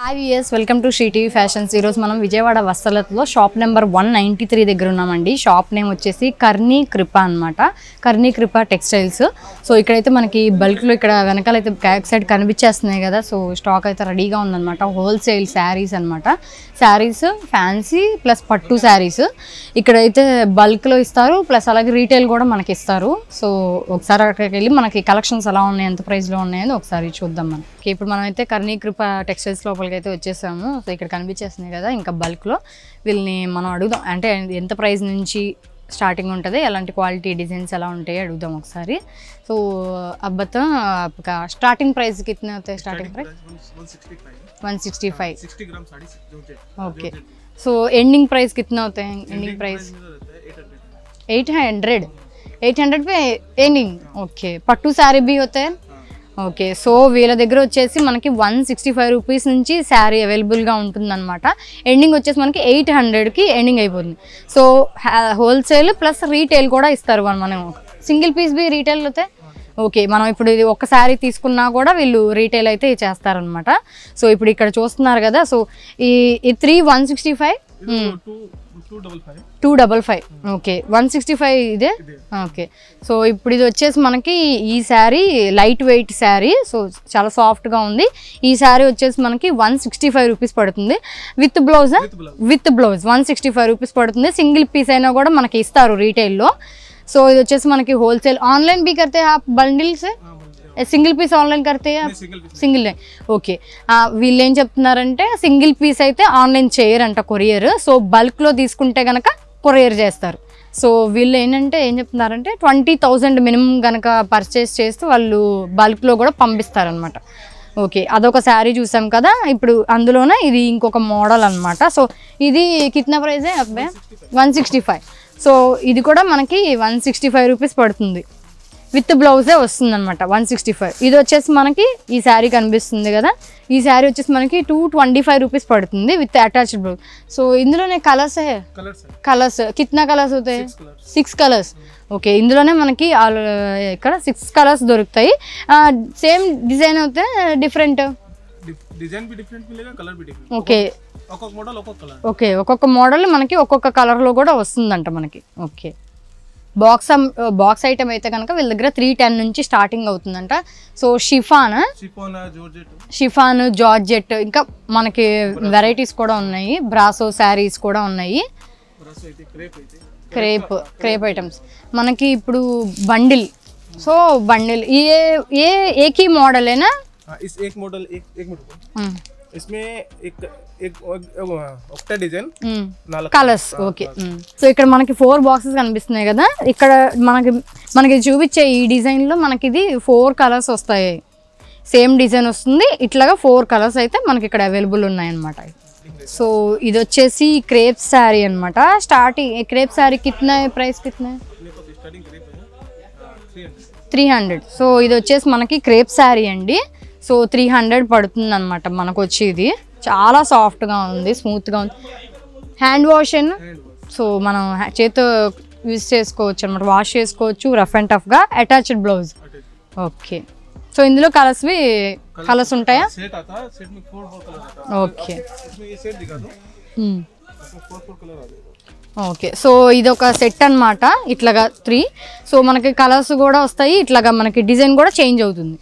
Hi VS welcome to Sri TV fashions ఈరోజు మనం విజయవాడ వస్త్రలతలో shop number one ninety three దగ్గర ఉన్నామండి షాప్ నేమ్ వచ్చేసి కర్ణీ కృప అన్నమాట కర్ణీ కృప టెక్స్టైల్స్ సో ఇక్కడైతే మనకి బల్క్లో ఇక్కడ వెనకాల అయితే బ్యాక్ సైడ్ కనిపించేస్తున్నాయి కదా సో స్టాక్ అయితే రెడీగా ఉందన్నమాట హోల్సేల్ శారీస్ అన్నమాట శారీస్ ఫ్యాన్సీ ప్లస్ పట్టు శారీస్ ఇక్కడైతే బల్క్లో ఇస్తారు ప్లస్ అలాగే రీటైల్ కూడా మనకి ఇస్తారు సో ఒకసారి అక్కడికి వెళ్ళి మనకి కలెక్షన్స్ ఎలా ఉన్నాయి ఎంత ప్రైస్లో ఉన్నాయని ఒకసారి చూద్దాం మనం ఓకే, ఇప్పుడు మనం అయితే కర్ణీ కృప టెక్స్టైల్స్ లోపలికి అయితే వచ్చేసాము సో ఇక్కడ కనిపించేస్తున్నాయి కదా ఇంకా బల్క్లో వీళ్ళని మనం అడుగుదాం అంటే ఎంత ప్రైస్ నుంచి స్టార్టింగ్ ఉంటుంది ఎలాంటి క్వాలిటీ డిజైన్స్ ఎలా ఉంటాయి అడుగుదాం ఒకసారి సో అబ్బతో స్టార్టింగ్ ప్రైస్ కిतना होता है starting price one sixty five sixty gram sari georgette okay so ending price कितना होता है ending price eight hundred eight hundred पे एंडिंग ఓకే పట్టు శారీ బి होता है ఓకే సో వీళ్ళ దగ్గర వచ్చేసి మనకి వన్ సిక్స్టీ ఫైవ్ రూపీస్ నుంచి శారీ అవైలబుల్గా ఉంటుందన్నమాట ఎండింగ్ వచ్చేసి మనకి ఎయిట్ హండ్రెడ్కి ఎండింగ్ అయిపోతుంది సో హోల్సేల్ ప్లస్ రీటైల్ కూడా ఇస్తారు మనం మనం సింగిల్ పీస్ బి రీటైల్ అయితే ఓకే మనం ఇప్పుడు ఇది ఒక్క శారీ తీసుకున్నా కూడా వీళ్ళు రీటైల్ అయితే చేస్తారనమాట సో ఇప్పుడు ఇక్కడ చూస్తున్నారు కదా సో ఈ ఈ three one sixty five two two double five two double five okay one sixty five ఇదే ఓకే సో ఇప్పుడు ఇది వచ్చేసి మనకి ఈ sari light weight sari so చాలా సాఫ్ట్గా ఉంది ఈ శారీ వచ్చేసి మనకి వన్ సిక్స్టీ ఫైవ్ రూపీస్ పడుతుంది with blouse with blouse one sixty five rupees పడుతుంది సింగిల్ పీస్ అయినా కూడా మనకి ఇస్తారు రీటైల్లో సో ఇది వచ్చేసి మనకి హోల్సేల్ ఆన్లైన్ भी करते हैं आप बंडल से సింగిల్ పీస్ ఆన్లైన్ करते हैं आप सिंगल पीस సింగిల్ ఓకే వీళ్ళు ఏం చెప్తున్నారంటే సింగిల్ పీస్ అయితే ఆన్లైన్ చేయరంట కొరియర్ సో బల్క్లో తీసుకుంటే కనుక కొరియర్ చేస్తారు సో వీళ్ళు ఏంటంటే ఏం చెప్తున్నారంటే ట్వంటీ థౌజండ్ మినిమం కనుక పర్చేస్ చేస్తే వాళ్ళు బల్క్లో కూడా పంపిస్తారనమాట ఓకే అదొక శారీ చూసాం కదా ఇప్పుడు అందులోనే ఇది ఇంకొక మోడల్ అన్నమాట సో ఇది కిतना ప్రైస్ అబ్బాయి వన్ సిక్స్టీ ఫైవ్ సో ఇది కూడా మనకి వన్ సిక్స్టీ ఫైవ్ రూపీస్ పడుతుంది విత్ బ్లౌజే వస్తుంది అనమాట వన్ సిక్స్టీ ఫైవ్ ఇది వచ్చేసి మనకి ఈ శారీ కనిపిస్తుంది కదా ఈ శారీ వచ్చేసి మనకి టూ ట్వంటీ ఫైవ్ రూపీస్ పడుతుంది విత్ అటాచ్డ్ బ్లౌజ్ సో ఇందులోనే కలర్స్ कलर से కలర్స్ కిतना కలర్స్ అవుతాయి कलर సిక్స్ కలర్స్ ఓకే ఇందులోనే మనకి ఆల్ ఇక్కడ సిక్స్ కలర్స్ దొరుకుతాయి సేమ్ డిజైన్ అయితే డిఫరెంట్ डिजाइन भी डिफरेंट मिलेगा कलर भी डिफरेंट ఓకే ఒక్కొక్క మోడల్ ఒక్కొక్క కలర్ ఓకే ఒక్కొక్క మోడల్ మనకి ఒక్కొక్క కలర్లో కూడా వస్తుందంట మనకి ఓకే బాక్స్ బాక్స్ ఐటమ్ అయితే కనుక వీళ్ళ దగ్గర త్రీ టెన్ నుంచి స్టార్టింగ్ అవుతుందంట so chiffon chiffon georgette chiffon georgette ఇంకా మనకి వెరైటీస్ కూడా ఉన్నాయి బ్రాసో శారీస్ కూడా ఉన్నాయి బ్రష్ అయితే క్రేప్ అయితే క్రేప్ క్రేప్ ఐటమ్స్ మనకి ఇప్పుడు బండిల్ సో బండిల్ ఏ ఏ ఏకీ మోడల్ ఏనా हाँ इस एक मॉडल एक एक मिनट इसमें एक एक ऑक्टा डिजाइन नालक కలర్స్ ఓకే సో ఇక్కడ మనకి ఫోర్ బాక్సెస్ కనిపిస్తున్నాయి కదా ఇక్కడ మనకి మనకి చూపించే ఈ డిజైన్లో మనకి ఇది ఫోర్ కలర్స్ వస్తాయి సేమ్ డిజైన్ వస్తుంది ఇట్లాగా ఫోర్ కలర్స్ అయితే మనకి ఇక్కడ అవైలబుల్ ఉన్నాయన్నమాట సో ఇది వచ్చేసి క్రేప్ శారీ అనమాట స్టార్టింగ్ క్రేప్ శారీ కిतना ప్రైస్ కిतना अपने पास स्टार्टिंग क्रेप है three hundred three hundred so ఇది వచ్చేసి మనకి క్రేప్ శారీ అండి సో త్రీ హండ్రెడ్ పడుతుంది అనమాట మనకు వచ్చి ఇది చాలా సాఫ్ట్గా ఉంది స్మూత్గా ఉంది hand wash and hand wash so మనం హ్యా- చేతితో యూజ్ చేసుకోవచ్చు అనమాట వాష్ చేసుకోవచ్చు రఫ్ అండ్ టఫ్గా అటాచ్డ్ బ్లౌజ్ ఓకే సో ఇందులో కలర్స్వి కలర్స్ ఉంటాయా सेट आता है सेट में फोर फोर कलर आता है ఓకే इसमें ये सेट दिखा दो మ్మ్. इसमें फोर फोर कलर आ जाएगा ఓకే సో ఇది ఒక సెట్ అన్నమాట ఇట్లాగా త్రీ సో మనకి కలర్స్ కూడా వస్తాయి ఇట్లాగా మనకి డిజైన్ కూడా చేంజ్ అవుతుంది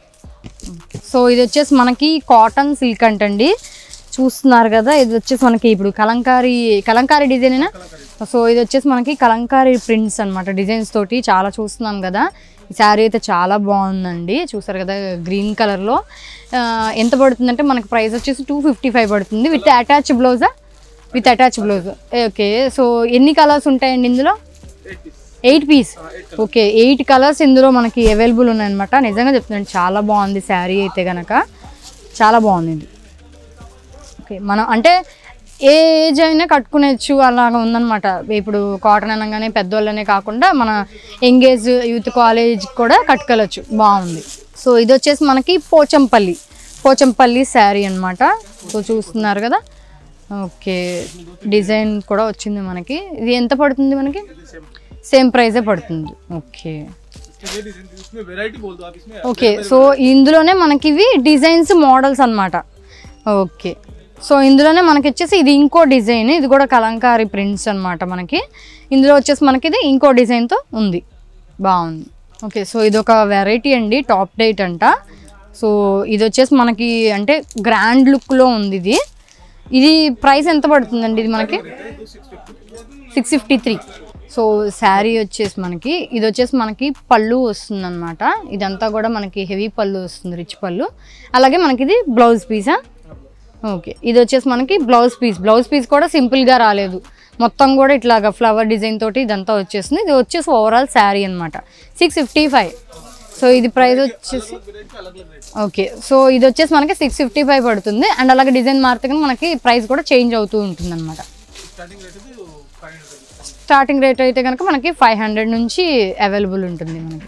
సో ఇది వచ్చేసి మనకి కాటన్ సిల్క్ అంటండి చూస్తున్నారు కదా ఇది వచ్చేసి మనకి ఇప్పుడు కలంకారీ కలంకారీ డిజైన్ సో ఇది వచ్చేసి మనకి కలంకారీ ప్రింట్స్ అన్నమాట డిజైన్స్ తోటి చాలా చూస్తున్నాం కదా ఈ శారీ అయితే చాలా బాగుందండి చూసారు కదా గ్రీన్ కలర్లో ఎంత పడుతుందంటే మనకి ప్రైస్ వచ్చేసి టూ ఫిఫ్టీ ఫైవ్ పడుతుంది విత్ అటాచ్ బ్లౌజా with attach blouse okay so ఎన్ని కలర్స్ ఉంటాయండి ఇందులో eight piece eight piece okay eight colours ఇందులో మనకి అవైలబుల్ ఉన్నాయన్నమాట నిజంగా చెప్తున్నాను చాలా బాగుంది శారీ అయితే గనక చాలా బాగుంది ఇది ఓకే మనం అంటే ఏ ఏజ్ అయినా కట్టుకునేచ్చు అలాగా ఉందన్నమాట ఇప్పుడు కాటన్ అనగానే పెద్దోళ్ళనే కాకుండా మన ఎంగేజ్ యూత్ కాలేజ్ కూడా కట్టుకెళ్ళచ్చు బాగుంది సో ఇది వచ్చేసి మనకి పోచంపల్లి పోచంపల్లి శారీ అన్నమాట సో చూస్తున్నారు కదా ఓకే డిజైన్ కూడా వచ్చింది మనకి ఇది ఎంత పడుతుంది మనకి సేమ్ ప్రైజే పడుతుంది ఓకే इसके ये डिजाइन इसमें वैरायटी बोल दो आप इसमें ఓకే సో ఇందులోనే మనకి ఇవి డిజైన్స్ మోడల్స్ అన్నమాట ఓకే సో ఇందులోనే మనకి వచ్చేసి ఇది ఇంకో డిజైన్ ఇది కూడా కలంకారీ ప్రింట్స్ అన్నమాట మనకి ఇందులో వచ్చేసి మనకి ఇది ఇంకో డిజైన్తో ఉంది బాగుంది ఓకే సో ఇది ఒక వెరైటీ అండి టాప్ డేట్ అంట సో ఇది వచ్చేసి మనకి అంటే గ్రాండ్ లుక్లో ఉంది ఇది ఇది ప్రైస్ ఎంత పడుతుందండి ఇది మనకి six fifty three so sari వచ్చేసి మనకి ఇది వచ్చేసి మనకి పళ్ళు వస్తుంది అనమాట ఇదంతా కూడా మనకి హెవీ పళ్ళు వస్తుంది రిచ్ పళ్ళు అలాగే మనకి ఇది బ్లౌజ్ పీసా ఓకే ఇది వచ్చేసి మనకి బ్లౌజ్ పీస్ బ్లౌజ్ పీస్ కూడా సింపుల్గా రాలేదు మొత్తం కూడా ఇట్లాగా ఫ్లవర్ డిజైన్ తోటి ఇదంతా వచ్చేస్తుంది ఇది వచ్చేసి ఓవరాల్ శారీ అనమాట సిక్స్ ఫిఫ్టీ ఫైవ్ సో ఇది ప్రైస్ వచ్చేసి ఓకే సో ఇది వచ్చేసి మనకి సిక్స్ ఫిఫ్టీ ఫైవ్ పడుతుంది అండ్ అలాగే డిజైన్ మారితే కానీ మనకి ప్రైస్ కూడా చేంజ్ అవుతూ ఉంటుంది అనమాట స్టార్టింగ్ రేట్ ఇది ఫైవ్ హండ్రెడ్ స్టార్టింగ్ రేట్ అయితే కనుక మనకి ఫైవ్ హండ్రెడ్ నుంచి అవైలబుల్ ఉంటుంది మనకి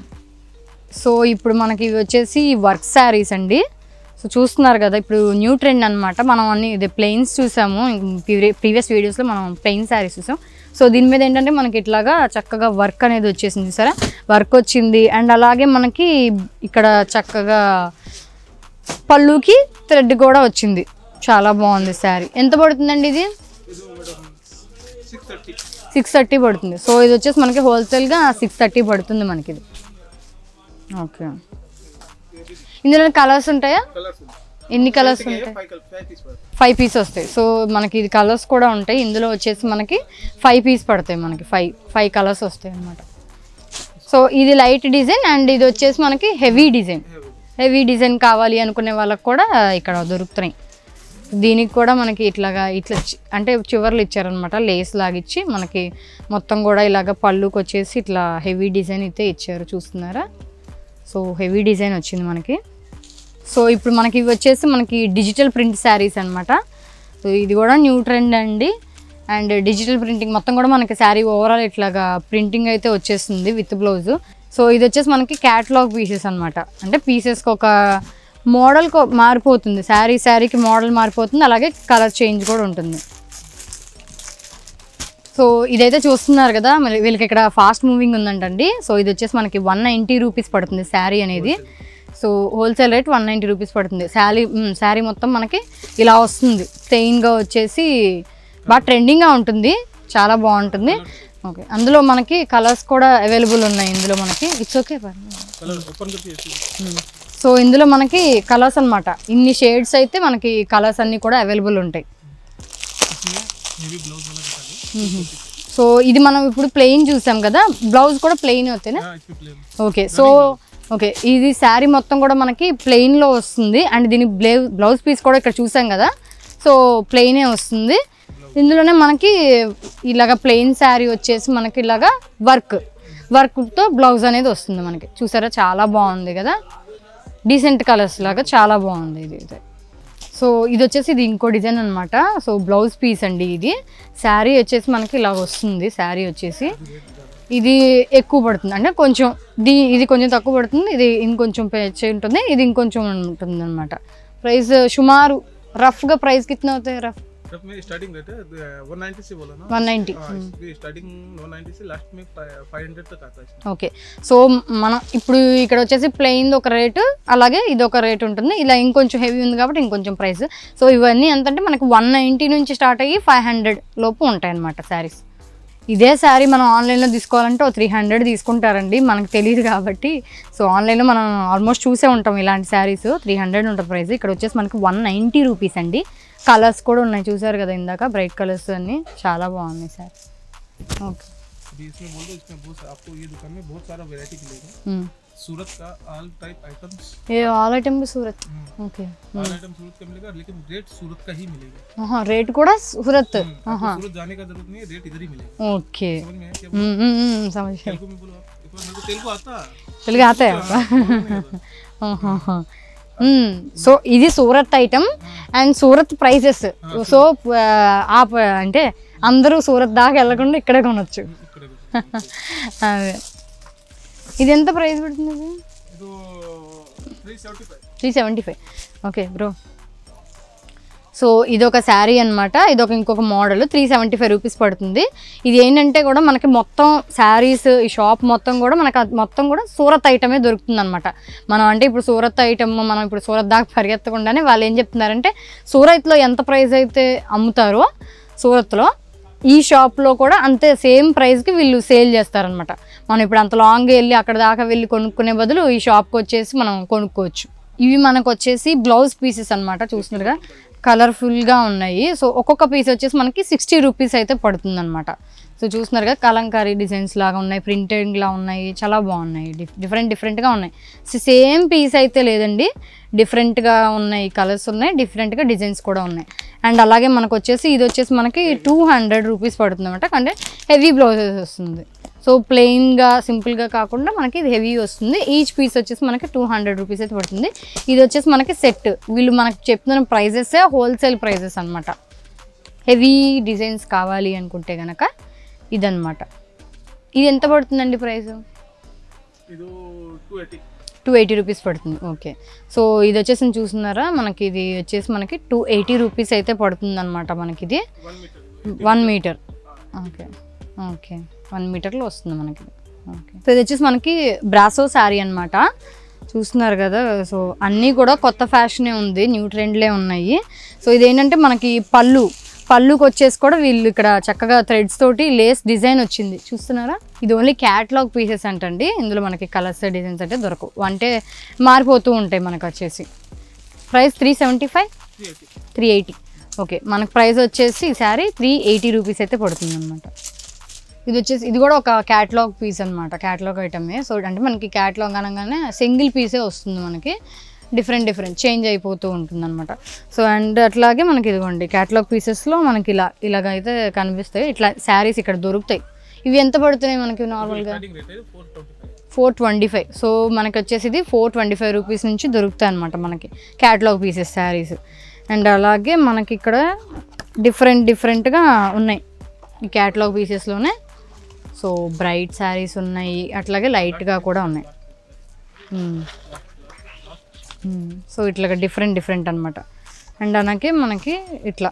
సో ఇప్పుడు మనకి ఇవి వచ్చేసి వర్క్ శారీస్ అండి సో చూస్తున్నారు కదా ఇప్పుడు న్యూ ట్రెండ్ అనమాట మనం అన్ని ఇది ప్లెయిన్స్ చూసాము ప్రీవియస్ వీడియోస్లో మనం ప్లెయిన్ శారీస్ చూసాం సో దీని మీద ఏంటంటే మనకి ఇట్లాగా చక్కగా వర్క్ అనేది వచ్చేసింది సరే వర్క్ వచ్చింది అండ్ అలాగే మనకి ఇక్కడ చక్కగా పళ్ళుకి థ్రెడ్ కూడా వచ్చింది చాలా బాగుంది శారీ ఎంత పడుతుందండి ఇది ఇది madam six thirty six thirty పడుతుంది సో ఇది వచ్చేసి మనకి హోల్సేల్గా సిక్స్ థర్టీ పడుతుంది మనకి ఇది ఓకే ఇందులో కలర్స్ ఉంటాయా కలర్స్ ఎన్ని కలర్స్ ఉంటాయి ఫైవ్ కలర్ ఫైవ్ పీస్ పడుతుంది ఫైవ్ పీస్ వస్తాయి సో మనకి ఇది కలర్స్ కూడా ఉంటాయి ఇందులో వచ్చేసి మనకి ఫైవ్ పీస్ పడతాయి మనకి ఫైవ్ ఫైవ్ కలర్స్ వస్తాయి అన్నమాట సో ఇది లైట్ డిజైన్ అండ్ ఇది వచ్చేసి మనకి హెవీ డిజైన్ హెవీ డిజైన్ కావాలి అనుకునే వాళ్ళకి కూడా ఇక్కడ దొరుకుతున్నాయి దీనికి కూడా మనకి ఇట్లాగా ఇట్లా చి- అంటే చివర్లు ఇచ్చారనమాట లేస్ లాగిచ్చి మనకి మొత్తం కూడా ఇలాగ పళ్ళుకి వచ్చేసి ఇట్లా హెవీ డిజైన్ అయితే ఇచ్చారు చూస్తున్నారా సో హెవీ డిజైన్ వచ్చింది మనకి సో ఇప్పుడు మనకి ఇవి వచ్చేసి మనకి డిజిటల్ ప్రింట్ శారీస్ అనమాట సో ఇది కూడా న్యూ ట్రెండ్ అండి అండ్ డిజిటల్ ప్రింటింగ్ మొత్తం కూడా మనకి శారీ ఓవరాల్ ఇట్లాగా ప్రింటింగ్ అయితే వచ్చేస్తుంది విత్ బ్లౌజ్ సో ఇది వచ్చేసి మనకి క్యాటలాగ్ పీసెస్ అనమాట అంటే పీసెస్కి ఒక మోడల్ మారిపోతుంది శారీ శారీకి మోడల్ మారిపోతుంది అలాగే కలర్ చేంజ్ కూడా ఉంటుంది సో ఇదైతే చూస్తున్నారు కదా మరి వీళ్ళకి ఇక్కడ ఫాస్ట్ మూవింగ్ ఉందంటండి సో ఇది వచ్చేసి మనకి వన్ నైంటీ రూపీస్ పడుతుంది శారీ అనేది so wholesale rate one ninety rupees పడుతుంది శారీ శారీ మొత్తం మనకి ఇలా వస్తుంది ప్లెయిన్గా వచ్చేసి బాగా ట్రెండింగ్గా ఉంటుంది చాలా బాగుంటుంది ఓకే అందులో మనకి కలర్స్ కూడా అవైలబుల్ ఉన్నాయి ఇందులో మనకి ఇట్స్ ఓకే कलर ओपन करके ऐसे సో ఇందులో మనకి కలర్స్ అన్నమాట ఇన్ని షేడ్స్ అయితే మనకి కలర్స్ అన్నీ కూడా అవైలబుల్ ఉంటాయి इसमें हेवी ब्लाउज वाला दिखा दो సో ఇది మనం ఇప్పుడు ప్లెయిన్ చూసాం కదా బ్లౌజ్ కూడా ప్లెయిన్ అవుతాయి हाँ इसमें प्लेन ఓకే సో ఓకే ఇది శారీ మొత్తం కూడా మనకి ప్లెయిన్లో వస్తుంది అండ్ దీని బ్లౌజ్ బ్లౌజ్ పీస్ కూడా ఇక్కడ చూసాం కదా సో ప్లెయినే వస్తుంది ఇందులోనే మనకి ఇలాగ ప్లెయిన్ శారీ వచ్చేసి మనకి ఇలాగా వర్క్ వర్క్తో బ్లౌజ్ అనేది వస్తుంది మనకి చూసారా చాలా బాగుంది కదా డీసెంట్ కలర్స్ లాగా చాలా బాగుంది ఇది అయితే సో ఇది వచ్చేసి ఇది ఇంకో డిజైన్ అనమాట సో బ్లౌజ్ పీస్ అండి ఇది శారీ వచ్చేసి మనకి ఇలా వస్తుంది శారీ వచ్చేసి ఇది ఎక్కువ పడుతుంది అంటే కొంచెం దీ ఇది కొంచెం తక్కువ పడుతుంది ఇది ఇంకొంచెం పెంచి ఉంటుంది ఇది ఇంకొంచెం ఉంటుంది అనమాట ప్రైస్ సుమారు రఫ్గా ప్రైస్ కిतना होता है రఫ్ रफ में स्टार्टिंग रेट है वन नाइन्टी से बोला ना వన్ నైంటీ हाँ इसकी स्टार्टिंग वन नाइन्टी से लास्ट में फाइव हंड्रेड तक आता है इसमें ఓకే సో మనం ఇప్పుడు ఇక్కడ వచ్చేసి ప్లెయిన్ ఒక రేటు అలాగే ఇది ఒక రేట్ ఉంటుంది ఇలా ఇంకొంచెం హెవీ ఉంది కాబట్టి ఇంకొంచెం ప్రైస్ సో ఇవన్నీ ఎంత అంటే మనకి వన్ నైంటీ నుంచి స్టార్ట్ అయ్యి ఫైవ్ హండ్రెడ్ లోపు ఉంటాయి అన్నమాట శారీస్ ఇదే శారీ మనం ఆన్లైన్లో తీసుకోవాలంటే ఓ త్రీ హండ్రెడ్ తీసుకుంటారండి మనకు తెలియదు కాబట్టి సో ఆన్లైన్లో మనం ఆల్మోస్ట్ చూసే ఉంటాం ఇలాంటి శారీస్ త్రీ హండ్రెడ్ ఉంటుంది ప్రైస్ ఇక్కడ వచ్చేసి మనకి వన్ నైంటీ రూపీస్ అండి కలర్స్ కూడా ఉన్నాయి చూసారు కదా ఇందాక బ్రైట్ కలర్స్ అన్నీ చాలా బాగున్నాయి సార్ ఓకే अभी इसमें बोल दो इसमें बहुत सा- आपको ये दुकान में बहुत सारा वेरायटी मिलेगा మ్మ్. सूरत का ऑल टाइप आइटम्स ఏ all item Surat okay all item Surat का मिलेगा लेकिन रेट सूरत का ही मिलेगा ఆహా రేట్ కూడా సూరత్ आपको सूरत जाने का जरूरत नहीं है रेट इधर ही मिलेगा ఓకే समझ में आया क्या మ్మ్, మ్మ్, మ్మ్, समझ गए तेलुगु में बोलो आप एक बार मेरे को तेलुगु आता తెలుగు ఆతే సో ఇది Surat item and Surat prices so ఆప్ అంటే అందరూ సూరత్ దాకా వెళ్ళకుండా ఇక్కడే కొనొచ్చు ఇక్కడ అదే ఇది ఎంత ప్రైస్ పడుతుంది ఇది ಇದು three seventy five three seventy five okay bro so ఇది ఒక శారీ అనమాట ఇది ఒక ఇంకొక model three seventy five rupees పడుతుంది ఇది ఏంటంటే కూడా మనకి మొత్తం శారీస్ ఈ షాప్ మొత్తం కూడా మనకి అది మొత్తం కూడా సూరత్ ఐటమే దొరుకుతుంది అనమాట మనం అంటే ఇప్పుడు సూరత్ ఐటమ్ మనం ఇప్పుడు సూరత్ దాకా పరిగెత్తకుండానే వాళ్ళు ఏం చెప్తున్నారంటే సూరత్లో ఎంత ప్రైస్ అయితే అమ్ముతారో సూరత్లో ఈ షాప్లో కూడా అంతే సేమ్ ప్రైస్కి వీళ్ళు సేల్ చేస్తారనమాట మనం ఇప్పుడు అంత లాంగ్ వెళ్ళి అక్కడ దాకా వెళ్ళి కొనుక్కునే బదులు ఈ షాప్కి వచ్చేసి మనం కొనుక్కోవచ్చు ఇవి మనకు వచ్చేసి బ్లౌజ్ పీసెస్ అనమాట చూసినారుగా కలర్ఫుల్గా ఉన్నాయి సో ఒక్కొక్క పీస్ వచ్చేసి మనకి సిక్స్టీ రూపీస్ అయితే పడుతుంది అనమాట సో చూస్తున్నారు కదా కలంకారీ డిజైన్స్ లాగా ఉన్నాయి ప్రింటెడ్ లా ఉన్నాయి చాలా బాగున్నాయి డిఫ్- డిఫరెంట్ డిఫరెంట్గా ఉన్నాయి సేమ్ పీస్ అయితే లేదండి డిఫరెంట్గా ఉన్నాయి కలర్స్ ఉన్నాయి డిఫరెంట్గా డిజైన్స్ కూడా ఉన్నాయి అండ్ అలాగే మనకు వచ్చేసి ఇది వచ్చేసి మనకి టూ హండ్రెడ్ రూపీస్ పడుతుంది అనమాట అంటే హెవీ బ్లౌజెస్ వస్తుంది సో ప్లెయిన్గా సింపుల్గా కాకుండా మనకి ఇది హెవీ వస్తుంది ఈచ్ పీస్ వచ్చేసి మనకి టూ హండ్రెడ్ రూపీస్ అయితే పడుతుంది ఇది వచ్చేసి మనకి సెట్ వీళ్ళు మనకి చెప్తున్న ప్రైజెస్ హోల్సేల్ ప్రైజెస్ అనమాట హెవీ డిజైన్స్ కావాలి అనుకుంటే గనక ఇదన్నమాట ఇది ఎంత పడుతుందండి ప్రైస్ ಇದು two eighty two eighty rupees పడుతుంది ఓకే సో ఇది వచ్చేసి చూస్తున్నారా మనకి ఇది వచ్చేసి మనకి టూ ఎయిటీ రూపీస్ అయితే పడుతుంది అనమాట మనకి ఇది one metre one metre okay okay one మీటర్లో వస్తుంది మనకి ఓకే సో ఇది వచ్చేసి మనకి బ్రాసో శారీ అన్నమాట చూస్తున్నారు కదా సో అన్నీ కూడా కొత్త ఫ్యాషనే ఉంది న్యూ ట్రెండ్లే ఉన్నాయి సో ఇదేంటంటే మనకి పళ్ళు పళ్ళుకి వచ్చేసి కూడా వీళ్ళు ఇక్కడ చక్కగా థ్రెడ్స్ తోటి లేస్ డిజైన్ వచ్చింది చూస్తున్నారా ఇది ఓన్లీ క్యాట్లాగ్ పీసెస్ అంటండి ఇందులో మనకి కలర్స్ డిజైన్స్ అంటే దొరకవు అంటే మారిపోతూ ఉంటాయి మనకు వచ్చేసి price three seventy five three eighty three eighty okay మనకు ప్రైస్ వచ్చేసి ఈ శారీ త్రీ ఎయిటీ రూపీస్ అయితే పడుతుంది అనమాట ఇది వచ్చేసి ఇది కూడా ఒక క్యాటలాగ్ పీస్ అనమాట క్యాటలాగ్ ఐటమే సో అంటే మనకి క్యాటలాగ్ అనగానే సింగిల్ పీసే వస్తుంది మనకి డిఫరెంట్ డిఫరెంట్ చేంజ్ అయిపోతూ ఉంటుంది అనమాట సో అండ్ అట్లాగే మనకి ఇదిగోండి క్యాటలాగ్ పీసెస్లో మనకి ఇలా ఇలాగ అయితే కనిపిస్తాయి ఇట్లా శారీస్ ఇక్కడ దొరుకుతాయి ఇవి ఎంత పడుతున్నాయి మనకి నార్మల్గా ಸ್ಟಾರ್ಟಿಂಗ್ ರೇಟ್ ಇದೆ four twenty five four twenty five so మనకి వచ్చేసి ఇది ఫోర్ ట్వంటీ ఫైవ్ రూపీస్ నుంచి దొరుకుతాయి అనమాట మనకి క్యాటలాగ్ పీసెస్ శారీస్ అండ్ అలాగే మనకి ఇక్కడ డిఫరెంట్ డిఫరెంట్గా ఉన్నాయి ఈ క్యాటలాగ్ పీసెస్లోనే సో బ్రైట్ శారీస్ ఉన్నాయి అట్లాగే లైట్గా కూడా ఉన్నాయి మ్మ్. మ్మ్. సో ఇట్లా డిఫరెంట్ డిఫరెంట్ అనమాట అండ్ అలాగే మనకి ఇట్లా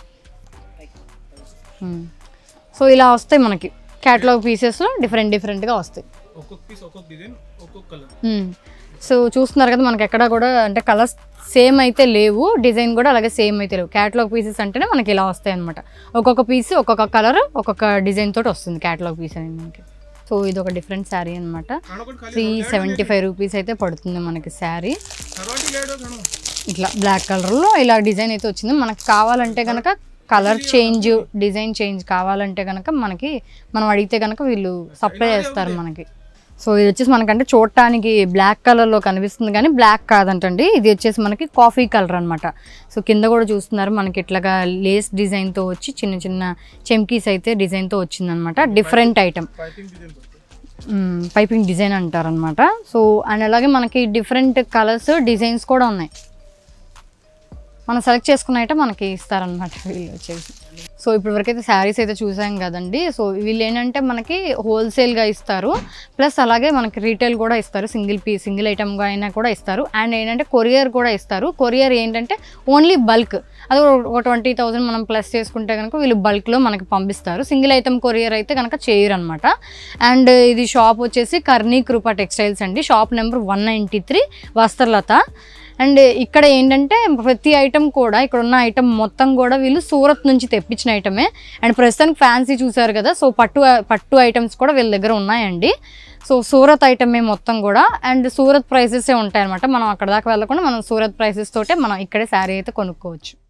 మ్మ్. సో ఇలా వస్తాయి మనకి క్యాటలాగ్ పీసెస్లో డిఫరెంట్ డిఫరెంట్గా వస్తాయి ఒక్కొక్క పీస్ ఒక్కొక్క డిజైన్ ఒక్కొక్క కలర్ మ్మ్. సో చూస్తున్నారు కదా మనకి ఎక్కడ కూడా అంటే కలర్స్ సేమ్ అయితే లేవు డిజైన్ కూడా అలాగే సేమ్ అయితే లేవు క్యాటలాగ్ పీసెస్ అంటేనే మనకి ఇలా వస్తాయి అనమాట ఒక్కొక్క పీస్ ఒక్కొక్క కలర్ ఒక్కొక్క డిజైన్ తోటి వస్తుంది క్యాటలాగ్ పీస్ అనేది మనకి సో ఇది ఒక డిఫరెంట్ శారీ అనమాట ಕಾಣೋಕೊಂಡು ಖಾಲಿ త్రీ సెవెంటీ ఫైవ్ రూపీస్ అయితే పడుతుంది మనకి శారీ ಸರ್ವಾಟಿಗೆ ಎರಡು ಕಾಣೋ ఇట్లా బ్లాక్ కలర్లో ఇలా డిజైన్ అయితే వచ్చింది మనకు కావాలంటే కనుక కలర్ చేంజ్ డిజైన్ చేంజ్ కావాలంటే కనుక మనకి మనం అడిగితే కనుక వీళ్ళు సప్లై చేస్తారు మనకి సో ఇది వచ్చేసి మనకంటే చూడటానికి బ్లాక్ కలర్లో కనిపిస్తుంది కానీ బ్లాక్ కాదంటండి ఇది వచ్చేసి మనకి కాఫీ కలర్ అనమాట సో కింద కూడా చూస్తున్నారు మనకి ఇట్లాగా లేస్ డిజైన్తో వచ్చి చిన్న చిన్న చెమ్కీస్ అయితే డిజైన్తో వచ్చిందనమాట డిఫరెంట్ ఐటమ్ ಪೈಪಿಂಗ್ ಡಿಸೈನ್ ಬರ್ತದೆ పైపింగ్ డిజైన్ అంటారనమాట సో అండ్ అలాగే మనకి డిఫరెంట్ కలర్స్ డిజైన్స్ కూడా ఉన్నాయి మనం సెలెక్ట్ చేసుకున్న ఐటమ్ మనకి ఇస్తారనమాట వీళ్ళు వచ్చేసి సో ఇప్పుడు వరకైతే శారీస్ అయితే చూసాం కదండి సో వీళ్ళు ఏంటంటే మనకి హోల్సేల్గా ఇస్తారు ప్లస్ అలాగే మనకి రీటైల్ కూడా ఇస్తారు సింగిల్ పీ సింగిల్ ఐటమ్గా అయినా కూడా ఇస్తారు అండ్ ఏంటంటే కొరియర్ కూడా ఇస్తారు కొరియర్ ఏంటంటే ఓన్లీ బల్క్ అది ఒక ట్వంటీ థౌసండ్ మనం ప్లస్ చేసుకుంటే కనుక వీళ్ళు బల్క్లో మనకి పంపిస్తారు సింగిల్ ఐటమ్ కొరియర్ అయితే కనుక చేయరు అనమాట అండ్ ఇది షాప్ వచ్చేసి కర్ణీ కృప టెక్స్టైల్స్ అండి shop number one ninety three Vastralatha and ఇక్కడ ఏంటంటే ప్రతి ఐటమ్ కూడా ఇక్కడ ఉన్న ఐటమ్ మొత్తం కూడా వీళ్ళు సూరత్ నుంచి తెప్పించిన ఐటమే అండ్ ప్రస్తుతానికి ఫ్యాన్సీ చూసారు కదా సో పట్టు పట్టు ఐటమ్స్ కూడా వీళ్ళ దగ్గర ఉన్నాయండి సో సూరత్ ఐటమే మొత్తం కూడా అండ్ సూరత్ ప్రైసెసే ఉంటాయన్నమాట మనం అక్కడ దాకా వెళ్ళకుండా మనం సూరత్ ప్రైసెస్ తోటే మనం ఇక్కడే శారీ అయితే కొనుక్కోవచ్చు